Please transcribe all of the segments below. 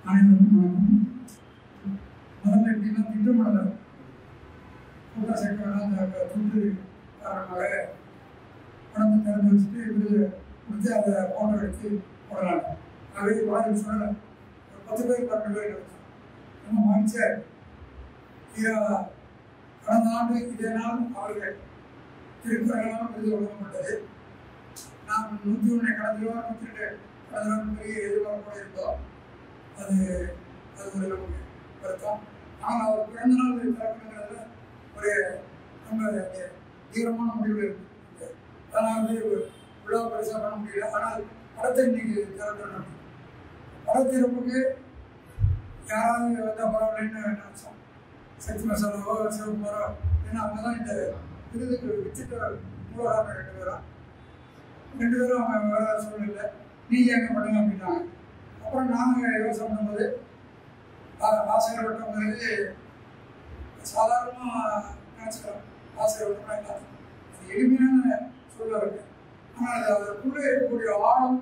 அனைவருக்கும் வணக்கம் முதல்ல எப்படின்னா திட்டமிடலை கூட்டம் சேர்க்கலாம் அந்த துண்டு காரணமாக பணத்தை திறந்து வச்சுட்டு விருது கொடுத்து அதை ஃபோட்டோ எடுத்து போடலாம் ஆகவே வாயில் சொல்லலை ஒரு பத்து பேர் பன்னெண்டு பேர் எடுத்தோம் ரொம்ப மகிழ்ச்சியாக இருக்கு ஐயா, கடந்த ஆண்டு இதே நாள் அவர்கள் திருக்குறளால் விருது வழங்கப்பட்டது நாம் நூற்றி ஒன்றை கடந்த ரூபா நூற்றி ரெண்டு கடந்த ரூபா பெரிய எதிர்பார்ப்போடு இருந்தோம் அது அது ஒரு நமக்கு வருத்தம் ஆனால் அவர் பிறந்த நாள் திறக்கணுங்கிறதுல ஒரு ரொம்ப தீவிரமான முடிவு இருக்கு அதனால் வந்து ஒரு விழா பெருசாக பண்ண முடியல ஆனால் படத்தை இன்னைக்கு திறக்கணும் படத்திறப்புக்கு யாராவது வந்தால் பரவாயில்லன்னு நினச்சோம் சக்தி மசாலாவோ சிவகுமாரோ ஏன்னா அவங்க தான் இந்த விருதுக்கு விசிட்ட மூலகாரம் ரெண்டு பேரும் ரெண்டு பேரும் அவங்க வேற சூழ்நிலை நீங்கள் எங்கே பண்ணுங்க அப்படின்னாங்க அப்புறம் நாங்கள் யோசனை பண்ணும்போது ஆ- ஆசிரியர் வட்டம்ங்கிறது சாதாரணமாக நினச்சிக்கிறோம் ஆசிரியர் வட்டம்னா எல்லாத்தையும் அது எளிமையான சொல்ல இருக்கு ஆனால் அது அதற்குள்ளே இருக்கக்கூடிய ஆழம்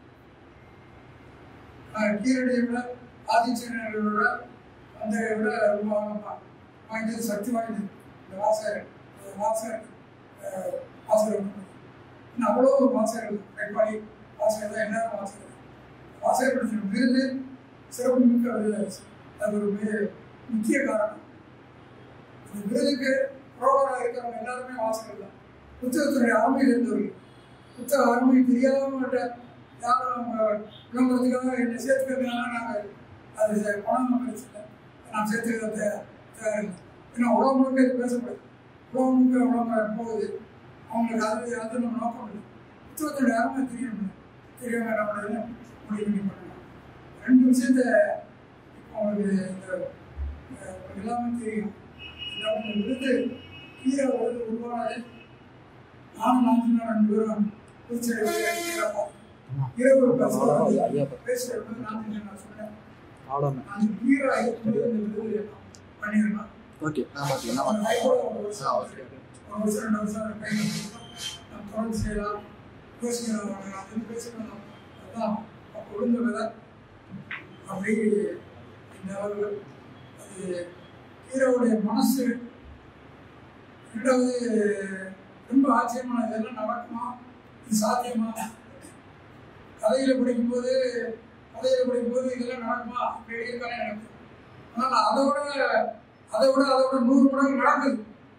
ஆஹ், கீழடியை விட ஆதிச்சேனரை விட அந்த விட ரொம்ப ஆழமாக வாய்ந்தது சக்தி வாய்ந்தது இந்த வாசகர் இந்த வாசகர் ஆஹ், வாசகர் வட்டம். இன்னும் அவ்வளோ வாசகர்கள் கைப்பாடி வாசகர் தான் எல்லாரும் வாசகர் வாசகர் படுத்தின விருது சிறப்பு மிக்க விருது அது ஒரு மிக- முக்கிய காரணம் இந்த விருதுக்கு புரோகராக இருக்கிறவங்க எல்லாருமே வாசகர்கள் தான் புத்தகத்துடைய அருமை இருந்தவர்கள் புத்தக அருமை தெரியாதவங்கள்ட்ட யாரும் அவங்க விளம்பரத்துக்காக என்னை சேர்த்துக்கிறதுனால நாங்கள் அது ச- பணம் கிடைச்சல நான் சேர்த்துக்கிறது தே- தேவையில்லை ஏன்னா உலகம் முழுக்க இது பேசப்படுது உலகம் முழுக்க விளம்பரம் போகுது அவங்களுக்கு அது அது நம்ம நோக்கம் இல்லை புத்தகத்துடைய அருமை தெரியணும் தெரியாம என்ன பண்ணுறதுன்னு முடிவு பண்ணி பண்ணலாம் ரெண்டு விஷயத்த இப்போ உங்களுக்கு இந்த அஹ், உங்களுக்கு எல்லாமே தெரியும் இந்த இந்த விருது கீரை விருது உருவானது நானும் நாஞ்சினா ரெண்டு பேரும் புதுச்சேரி இரவு பஸ் பேசுறது நான் நான் சொன்னேன் அவ்வளோதான் அந்த கீரை ஐம்பது இந்த விருது பண்ணிடலாம் ஓகே நான் பார்த்தீங்கன்னா அந்த ஐம்பது ஒரு வருஷம் ஆ ஓகே ஒரு வருஷம் ரெண்டு வருஷம் அதை கையில் நம்ம தொடர்ந்து செய்யலாம் யோசிக்கலாம் அது பேசலாம் அதுதான் அப்போ விழுந்த விதை அப்படி இந்த அளவு அது ஹீரோவுடைய மனசு ரெண்டாவது ரொம்ப ஆச்சரியமான இதெல்லாம் நடக்குமா இது சாத்தியமா கதையில் படிக்கும்போது கதையில் படிக்கும்போது இதெல்லாம் நடக்குமா அப்படி இருக்கானே நடக்குது ஆனால் அதை விட அதை விட அதை விட நூறு மடங்கு நடக்குது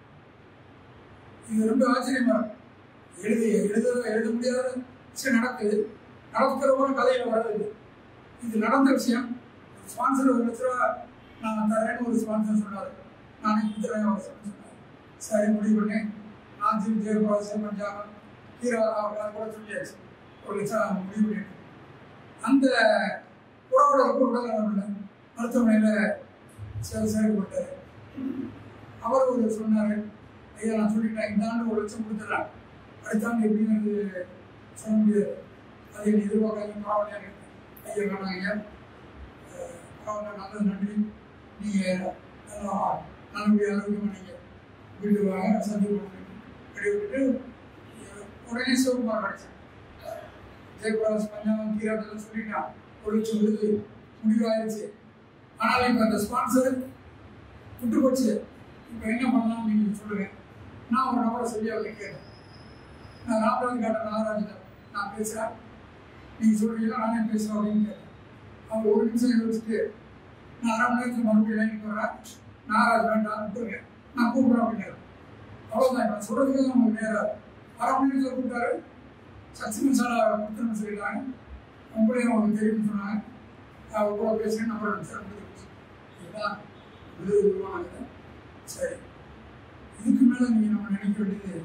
இது ரொம்ப ஆச்சரியமா இருக்கு. எழுதி எழுத எழுத முடியாத விஷயம் நடக்குது நடக்கிற கூட கதையில் வர்றது இது நடந்த விஷயம் ஸ்பான்சர் ஒரு லட்ச ரூபா நான் தரேன்னு ஒரு ஸ்பான்சர் சொன்னார் நானே கொடுத்துறேன் அவர் சொன்ன சொன்னார் சரி முடிவு பண்ணேன் நான் ஜிம் ஜெயபிரகாஷ் பஞ்சாபம் ஹீரோ அவர் அது கூட சொல்லியாச்சு ஒரு லட்சம் முடிவு பண்ணிட்டேன் அந்த உறவுகளுக்கு உடல் இல்லை மருத்துவமனையில் சேவை சேர்க்கப்பட்டார் அவர் ஒரு சொன்னார் ஐயா நான் சொல்லிட்டேன் இந்த ஆண்டு ஒரு லட்சம் கொடுத்துட்றேன் அடுத்த ஆண்டு எப்படின்னு சொல்ல முடியாது அது என்னை எதிர்பார்க்காத பரவாயில்லையா ஐயா வேணாம் ஐயா அஹ் பரவாயில்ல நல்லது நன்றி நீங்கள் நல்லா நல்லபடியாக ஆரோக்கியமாக நீங்கள் வீட்டுக்கு வாங்க சந்திப்பு பண்ணி விட்டுட்டு அஹ் உடனே சிவகுமார் கிடைச்சேன் ஜெயபிரகாஷ் பஞ்சாபம் கீராட்டெல்லாம் சொல்லிட்டான் ஒரு லட்சம் விருது முடிவாயிருச்சு ஆனால் இப்போ அந்த ஸ்பான்சர் விட்டு போச்சு இப்போ என்ன பண்ணலாம் நீங்கள் சொல்லுங்க நான் ஒரு நபரை சொல்லி அவரை கேட்டேன் நான் ராமராஜ் காட்ட நாகராஜன் நான் பேசுகிறேன் நீங்கள் சொல்றீங்களா நானே பேசுகிறேன் அப்படின்னு கேட்டேன் அவர் ஒரு நிமிஷம் யோசிச்சுட்டு நான் அரை மணி நேரத்தில் மறுபடியும் லைனுக்கு வரேன் நாகராஜ் வேண்டாம் விட்டுருங்க நான் கூப்பிட்றேன் அப்படின்னாரு அவ்வளோதான் நான் சொல்கிறதுக்கு தான் உங்களுக்கு நேரம் அரை மணி நேரத்தில் கூப்பிட்டாரு சச்சி மசாலா கொடுத்துருன்னு சொல்லிட்டாங்க உங்களையும் அவங்களுக்கு தெரியும்னு சொன்னாங்க அவர் கூட பேசுகிறேன் நம்பர் சார் இதுதான் இது உருவானது சரி இதுக்கு மேலே நீங்கள் நம்ம நினைக்க வேண்டியது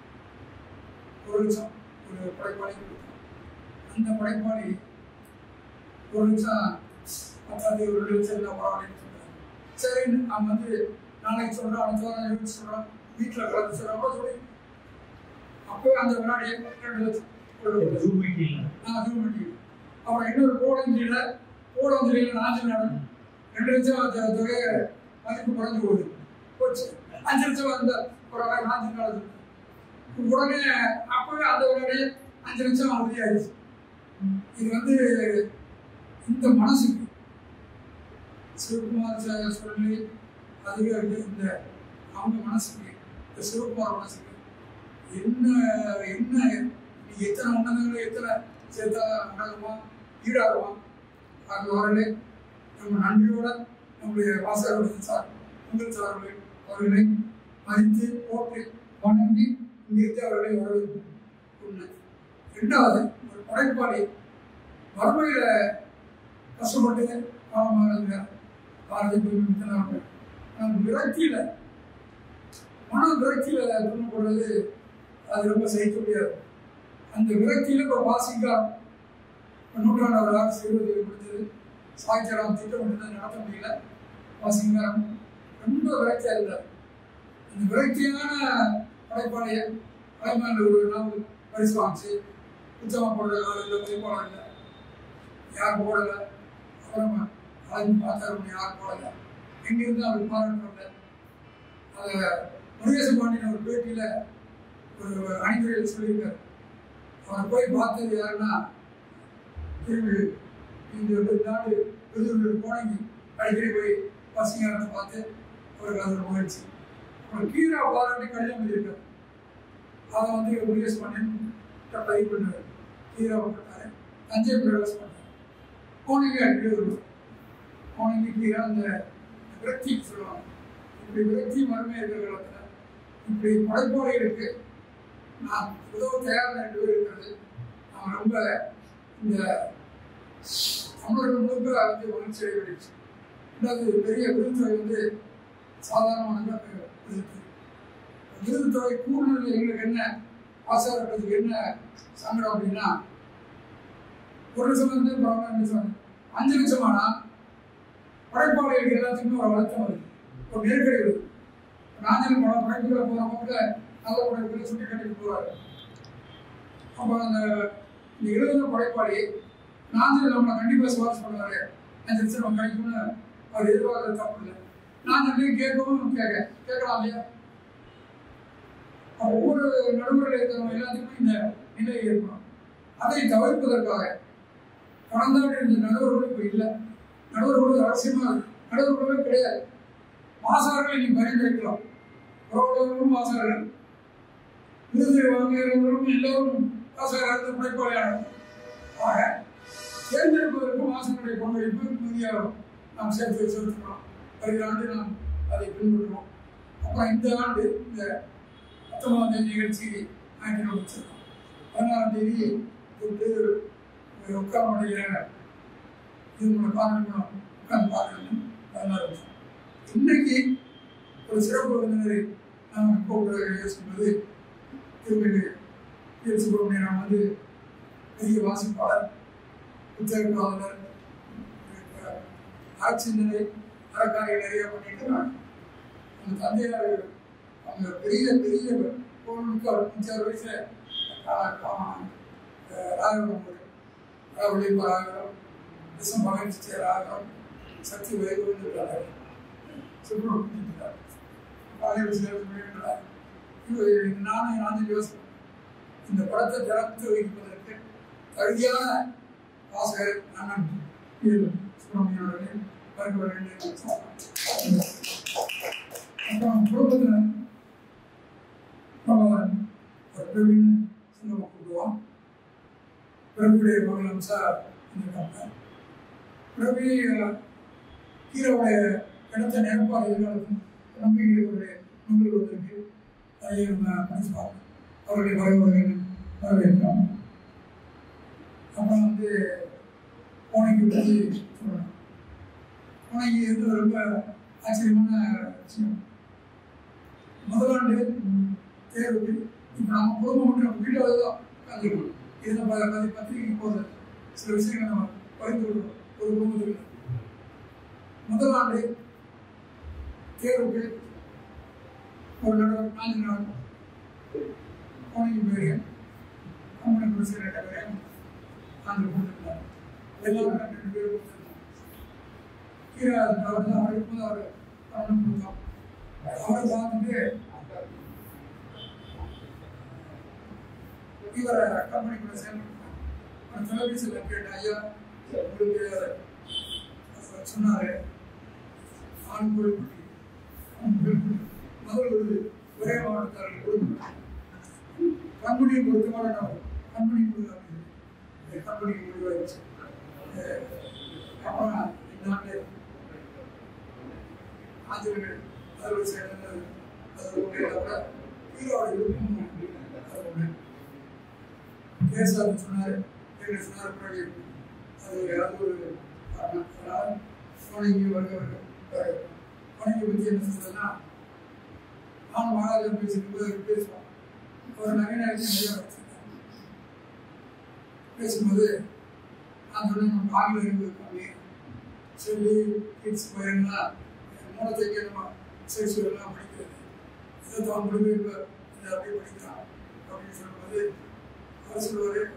ஒரு லட்சம் ஒரு படைப்பாளி கொடுத்தோம் அந்த படைப்பாளி ஒரு லட்சம் பத்தாவது ஒரு ரெண்டு லட்சம் இருந்தால் பரவாயில்லன்னு சொல்கிறாங்க சரின்னு நான் வந்து நாளைக்கு சொல்கிறேன் அடுத்த வாரம் யோசிச்சு சொல்கிறேன் வீட்டில் கலந்து சொல்கிறோம் சொல்லி அப்போவே அந்த வினாடியே ரெண்டு லட்சம் கொண்டு வந்தாரு. ஜூம் மீட்டிங்ல நான் ஜூம் பண்ணி அப்புறம் இன்னொரு கோடஞ்சியில் கோடஞ்சியில் நாஞ்சு மேடம் ரெண்டு லட்சம் அந்த தொகை மதிப்பு குறைஞ்சு போகுது போச்சு அஞ்சு லட்சம் வந்த ஒரு நாஞ்சு நாள் உடனே அப்பவே அந்த உடனே அஞ்சு லட்சம் உறுதியாயிருச்சு இது வந்து இந்த மனசுக்கு சிவகுமார் சார் சொல்லி அதுவே இந்த அவங்க மனசுக்கு இந்த சிவகுமார் மனசுக்கு என்ன என்ன நீ எத்தனை உன்னதங்களை எத்தனை சேர்த்தா உன்னதமா ஈடாகுமா அது வரலே நம்ம நன்றியோட நம்முடைய வாசகர்கள் சார் உங்கள் சார்பை அவர்களை மதித்து போட்டு வணங்கி இங்கிருந்து அவர்களை வரவேற்போம் ஒன்று ரெண்டாவது ஒரு படைப்பாளி வறுமையில கஷ்டப்பட்டு பாவமாக பாரதி மித்தனார்கள் ஆனால் விரக்தியில மன விரக்தியில துன்பப்படுறது அது ரொம்ப சகிக்க முடியாது அந்த விரக்தியில இப்போ வாசிக்கா நூற்றாண்டு ஆட்சி இருபது முடிஞ்சது சாய்ச்சலாம் திட்டமிட்டு நடத்த முடியல வாசிங்காரம் ரொம்ப விரக்தியா இருந்தார் இந்த விரக்தியான படைப்பாளைய கலைஞர் ஒரு நாள் பரிசு வாங்கிச்சு உத்தம போடல இல்லை பதிப்பாளர் இல்லை யார் போடல அப்புறம் ஆய்வு பார்த்தாரு யார் போடல எங்கிருந்து அவர் பாராட்டல அதை முருகேச பாண்டியன் ஒரு பேட்டியில் ஒரு அணிந்துரையில் சொல்லியிருக்காரு அவரை போய் பார்த்தது யாருன்னா திருவிழு இந்த நாடு விருதுநகர் கோணங்கி அடிக்கடி போய் பசங்க பார்த்து அவருக்கு அது ஒரு முயற்சி அப்புறம் கீரா பாராட்டி கடிதம் எழுதியிருக்காரு அதை வந்து முருகேஷ் பாண்டியன் பதிவு பண்ணார் கீரா பண்ணாரு தஞ்சை பிரவேசம் பண்ணார் கோணங்கி அடிக்கடி வருவார் கோணங்கி கீரா அந்த விரக்தி சொல்லுவாங்க இப்படி விரக்தி மறுமை இருக்கிற காலத்தில் இப்படி படைப்பாளிகளுக்கு நான் உதவ தயாராக ரெண்டு பேர் இருக்கிறது நான் ரொம்ப இந்த தமிழர்கள் முழுக்க வந்து மகிழ்ச்சி அடைவடைச்சு ரெண்டாவது பெரிய விருதுத்துறை வந்து சாதாரணமான விருதுத்துறை விருதுத்துறை கூடுதல் எங்களுக்கு என்ன ஆசாரத்துக்கு என்ன சங்கடம் அப்படின்னா ஒரு லட்சம் வந்து பரவாயில்ல லட்சம் அஞ்சு லட்சம் ஆனா படைப்பாளிகளுக்கு எல்லாத்துக்குமே ஒரு அழுத்தம் வருது ஒரு நெருக்கடி வருது ராஜன் படம் படைப்புகளை போகிற போக்கில் நல்ல படைப்புகளை சுட்டி கட்டிட்டு போறாரு அப்போ அந்த இந்த எழுதுன படைப்பாளி நாஞ்சல் நம்மளை கண்டிப்பாக சிபாரிசு பண்ணுவாரு அஞ்சு லட்சம் நம்ம கிடைக்கும்னு அவர் எதிர்பார்க்கறது தப்பு இல்லை நாஞ்சல் கேட்கவும் கேட்க கேட்கலாம் இல்லையா அப்போ ஒவ்வொரு நடுவர்கள் இருக்கிறவங்க எல்லாத்துக்குமே இந்த நிலை ஏற்படும் அதை தவிர்ப்பதற்காக கடந்த ஆண்டு இந்த நடுவர்கள் இப்போ இல்லை நடுவர்கள் அவசியமா நடுவர்களே கிடையாது வாசகர்களை நீ பரிந்துரைக்கலாம் புறவர்களும் வாசகர்கள் விருது வாங்குகிறவர்களும் எல்லோரும் வாசகர்கள் படைப்பாளியாளர் ஆக தேர்ந்தெடுப்பதற்கு வாசகனுடைய பங்களிப்பு மிகுதியாக நாம் சேர்த்து வச்சிருக்கிறோம் வருகிற ஆண்டு நாம் அதை பின்பற்றுவோம் அப்புறம் இந்த ஆண்டு இந்த பத்தொன்பதாம் தேதி நிகழ்ச்சி ஆங்கிலம் வச்சிருக்கோம் பதினாறாம் தேதி தொட்டு உட்கார்ந்துடைய இது மூலம் காரணம் மூலம் உட்கார்ந்து பார்க்கணும் பதினாறு வருஷம் இன்னைக்கு ஒரு சிறப்பு விருந்தினரை நாம் கூப்பிட யோசிப்பது திருமதி பி சுப்பிரமணியன் வந்து பெரிய வாசிப்பாளர் புத்தகக்காவலர் ஆட்சிந்தனை அறக்காரிகள் நிறைய பண்ணிட்டு இருக்காங்க அந்த தந்தையார் அவங்க பெரிய பெரிய கோவிலுக்கு அவர் அஞ்சாறு வயசுல ராகவம் ராகுலிம்ப ராகவம் விசம் மகிழ்ச்சி ராகவம் சக்தி வைகுவன் சுப்பிரமணியன் காலையில் சேர்க்கிறார் இவர் நானும் நானும் யோசனை இந்த படத்தை திறந்து வைப்பதற்கு தகுதியான வாசகர் அண்ணன் சுப்பிரமணியன் அவர்களே வருக வருகின்ற அப்புறம் குடும்பத்தில் பிரபலன் ஒரு பிரவீன் சின்னமாக கூப்பிடுவோம் பிரபுடைய மகள் அம்சா இருக்காங்க பிரபி ஹீரோவுடைய இடத்த நேர்ப்பாக எதிர்காலத்தில் நம்பிக்கைகளுடைய நூல்கள் வந்திருக்கு அதை நம்ம படிச்சுப்பாங்க அவருடைய வரவுகள் வரவேற்கிறோம் அப்புறம் வந்து கோணைக்கு பற்றி சொல்லணும் கோணைக்கு வந்து ரொம்ப ஆச்சரியமான விஷயம் முதலாண்டு தேர்வுக்கு இப்போ நம்ம குடும்பம் மட்டும் நம்ம வீட்டில் தான் உட்காந்துருக்கோம் இது நம்ம பதி பத்திரிகைக்கு போகிற சில விஷயங்களை நம்ம பகிர்ந்து கொள்வோம் ஒரு குடும்பத்துக்கு முதலாண்டு தேர்வுக்கு ஒரு நடவடிக்கை நாலு நாள் கோணைக்கு போயிருக்கேன் கம்பெனி குடிச்சு ரெண்டு பேரையும் நாங்கள் கொடுத்துருந்தார் எல்லாரும் ரெண்டு பேரும் கொடுத்துருந்தோம் கீழே அவர் தான் அவர் இருக்கும்போது அவர் பணம் கொடுத்தோம் அவரை பார்த்துட்டு இவரை கம்பெனி கூட சேர்ந்து தொலைபேசியில் கேட்டேன் ஐயா உங்களுக்கு சொன்னாரு நான் கோயில்பட்டி முதல் விருது ஒரே மாவட்டத்தார்கள் கொடுக்கப்பட்டது கம்பெனி பொருத்தமான நபர் கம்பெனி கொடுக்காங்க கம்பெனி முடிவாயிடுச்சு அஹ் அப்புறம் இந்தாண்டு ஆஞ்சநேயர் அறுவை சேர்ந்தது அது ஒன்றே தவிர ஈரோடு விருப்பம் அது ஒன்று கேசார் சொன்னார் என்ன சொன்னார் பின்னாடி அது அது ஒரு காரணம் அதனால் வணங்கி வருக வருக வணங்கி பற்றி என்ன சொல்றதுன்னா நானும் மகாராஜன் பேசிட்டு போது அவர் பேசுவோம் அவர் நவீன நிறைய வச்சிருக்காங்க பேசும்போது நான் சொன்னேன் நம்ம ஆங்கில அறிவு கம்மி சொல்லி கிட்ஸ் பையன்னா மூலத்தைக்கு நம்ம சேசுவெல்லாம் படிக்கிறது இதை தான் முடிவு இப்போ இதை அப்படியே படிக்கிறான் அப்படின்னு சொல்லும்போது அவர் சொல்லுவார்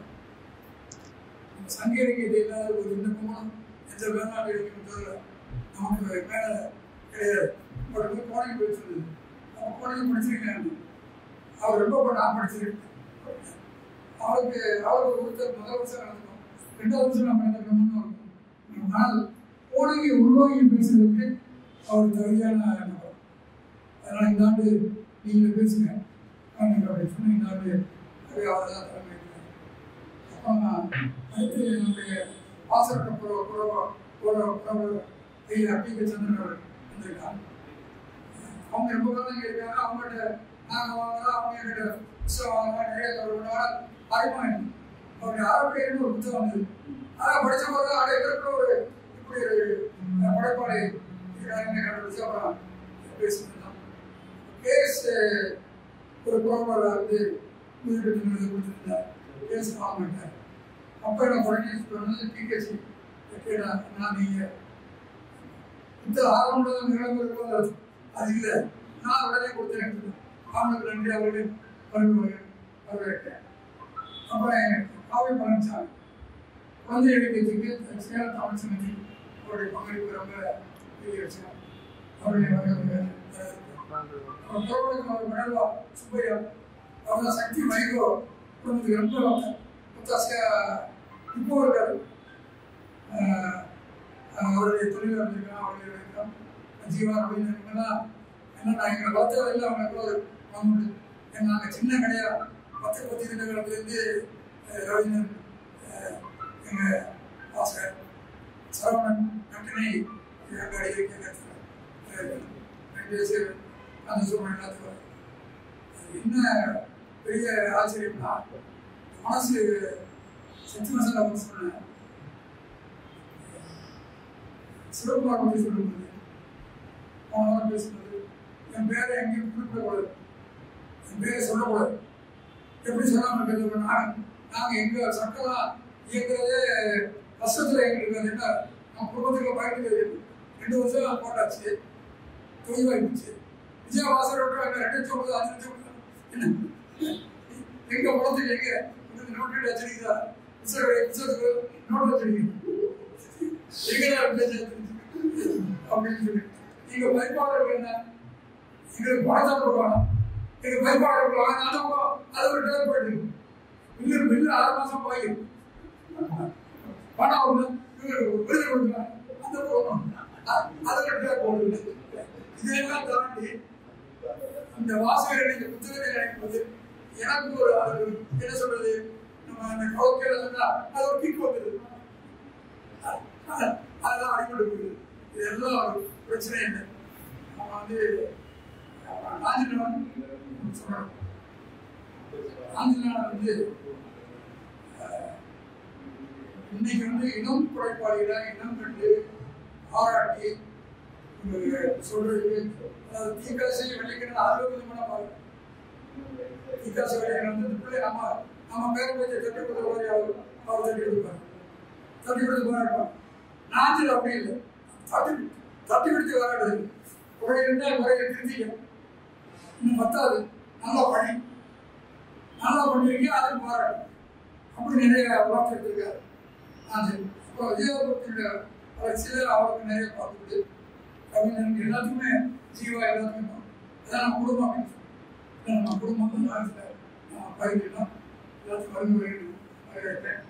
நம்ம சங்க இலக்கியத்தை இல்லாத ஒரு விண்ணப்பமும் எந்த வேளாண் இலக்கியம் நமக்கு மேலே கிடையாது உடனே கோணையும் போய் சொல்லுது அவன் கோணையும் படிச்சிருக்கேன் அவர் ரொம்ப கூட நான் படிச்சிருக்கேன் அவருக்கு அவருக்கு ஒருத்தர் முதல் வருஷம் நடக்கும் ரெண்டாவது வருஷம் நம்ம நடக்கணும்னு இருக்கும் ஆனால் கோணையை உள்வாங்கி பேசுறதுக்கு அவர் தகுதியான நபர் அதனால் இந்த ஆண்டு நீங்கள் பேசுங்க காணுங்க அப்படின்னு சொன்ன இந்த ஆண்டு அது அவர் தான் தலைமை அப்புறம் அடுத்து நம்முடைய ஆசிரியர் புற புற புற புற ஐயா பி கே சந்திரன் அவர் வந்திருக்காங்க அவங்க ரொம்ப காலம் இங்கே இருக்காங்க அவங்கள்ட்ட நாங்கள் வாங்கலாம் அவங்க எங்கிட்ட புத்தகம் வாங்கலாம் நிறைய தொடர்புனால அறிமுகம் அவருடைய ஆரோக்கியம் ஒரு புத்தகம் வந்தது அதை படிச்ச போது அதை இருக்கிற ஒரு இப்படி ஒரு படைப்பாளி இருக்கிறாங்கன்னு கண்டுபிடிச்சு அப்புறம் பேசியிருந்தோம் கேஸ் ஒரு புறப்பாளர் வந்து உயிரிழந்து கொடுத்துருந்தார் கேஸ் வாங்க மாட்டார் அப்போ எனக்கு உடனே சொன்னது பிகேசி கேட்டா நான் நீங்கள் இந்த ஆரம்பம் நிலைமை இருக்கும்போது அது இல்லை நான் உடனே கொடுத்தேன் அவனுக்கு நன்றி அவருடைய பருவ வரவேற்றேன் அப்புறம் காவி பழனிசாமி குழந்தை இலக்கியத்துக்கு சேலம் தமிழ் சமிதி அவருடைய பங்களிப்பு ரொம்ப பெரிய விஷயம் அவருடைய வரவேற்பு அவர் தோழனுக்கு அவர் மெடல்வா சுப்பையா அவங்க சக்தி வைகோ குடும்பத்துக்கு ரொம்ப ஒத்தாசையா இப்போ இருக்காரு ஆஹ் அவருடைய தொழில் இருந்திருக்கான் அவருடைய இருக்கான் ஜீவா அப்படின்னு இவங்கெல்லாம் என்னன்னா எங்களை வளர்த்தது இல்லை அவங்க கூட வாங்க ஏன்னா நாங்கள் சின்ன கடையா பத்து பத்து தினங்கள்லேருந்து ரவீந்திரன் எங்கள் ஆசிரியர் சரவணன் கட்டணை எங்கள் அடிக்க ரெண்டு அந்த சூழ்நிலை எல்லாத்துக்கும் என்ன பெரிய ஆச்சரியம்னா மனசு சக்தி மசாலா வந்து சொன்னேன் சிவகுமார் பற்றி சொல்லும்போது போன வாரம் பேசும்போது என் பேரை எங்கேயும் குறிப்பிடக்கூடாது என் பேரை சொல்லக்கூடாது எப்படி சொல்லாமல் இருக்கிறது நான் நாங்கள் எங்கள் சட்டம்லாம் இயங்குறதே கஷ்டத்தில் எங்களுக்கு அது என்ன நம்ம குடும்பத்துக்கு பயன்படுது ரெண்டு வருஷம் போட்டாச்சு தொய்வாயிடுச்சு விஜயவாசர் விட்டு ரெண்டு லட்சம் கொடுத்து அஞ்சு லட்சம் கொடுத்து என்ன எங்க குளத்துக்கு எங்க உங்களுக்கு நோட்டு வச்சிருக்கீங்களா புத்தக புத்தகத்துக்கு நோட்டு வச்சிருக்கீங்க எங்கடா பேச்சு அப்படின்னு சொல்லி நீங்க பயப்பாளர்கள் என்ன எங்களுக்கு பணத்தை கொடுக்கணும் எங்க பயப்பாளர்கள் வாங்க அந்த பக்கம் அது ஒரு டேர் போயிட்டு பில்லு பில்லு ஆறு மாசம் போய் பணம் ஒண்ணு இவங்களுக்கு விருது கொடுக்கலாம் அந்த போகணும் அது ஒரு டேர் போடுது இதையெல்லாம் தாண்டி அந்த வாசகரை இந்த புத்தகத்தை நினைக்கும் போது எனக்கு ஒரு அது ஒரு என்ன சொல்றது நம்ம அந்த கவுக்கையில சொன்னா அது ஒரு கிக் வந்துடுது அதெல்லாம் அடிபட்டு போகுது இதெல்லாம் ஒரு பிரச்சனை இல்லை நம்ம வந்து ஆஞ்சநேயன் சொல்றோம் ஆஞ்சநேயன் வந்து இன்னைக்கு வந்து இனம் குறைபாடுகளை இனம் கண்டு பாராட்டி சொல்றது அதாவது தீக்காசி வெள்ளிக்கிழமை அறுபது விதமான பாருங்க தீக்காசி வெள்ளிக்கிழமை வந்து இந்த பிள்ளை நம்ம நம்ம பேர பேச்சை தட்டி கொடுத்த மாதிரி அவர் அவர் தட்டி கொடுப்பார் தட்டி கொடுத்து பாராட்டுவார் நாஞ்சில் அப்படி இல்லை தட்டி தட்டி கொடுத்து பாராட்டுது குறை இருந்தால் குறையை திருத்திக்க இன்னும் பத்தாது நல்லா பணி நல்லா பண்ணிருக்கீங்க அதுக்கு பாராட்டும் அப்படி நிறைய வளர்த்துருக்காரு நாஞ்சில் அப்போ விஜயபுரத்தினுடைய வளர்ச்சியில் அவருக்கு நிறைய பார்த்துக்கிட்டு கவிஞருக்கு எல்லாத்துக்குமே ஜீவா எல்லாத்துக்குமே அதான் நம்ம குடும்பம் அப்படின்னு சொல்லுவோம் நம்ம குடும்பம் அந்த காலத்தில் நம்ம பயிரிடலாம் எல்லாத்துக்கும் வழிமுறை வரவேற்பேன்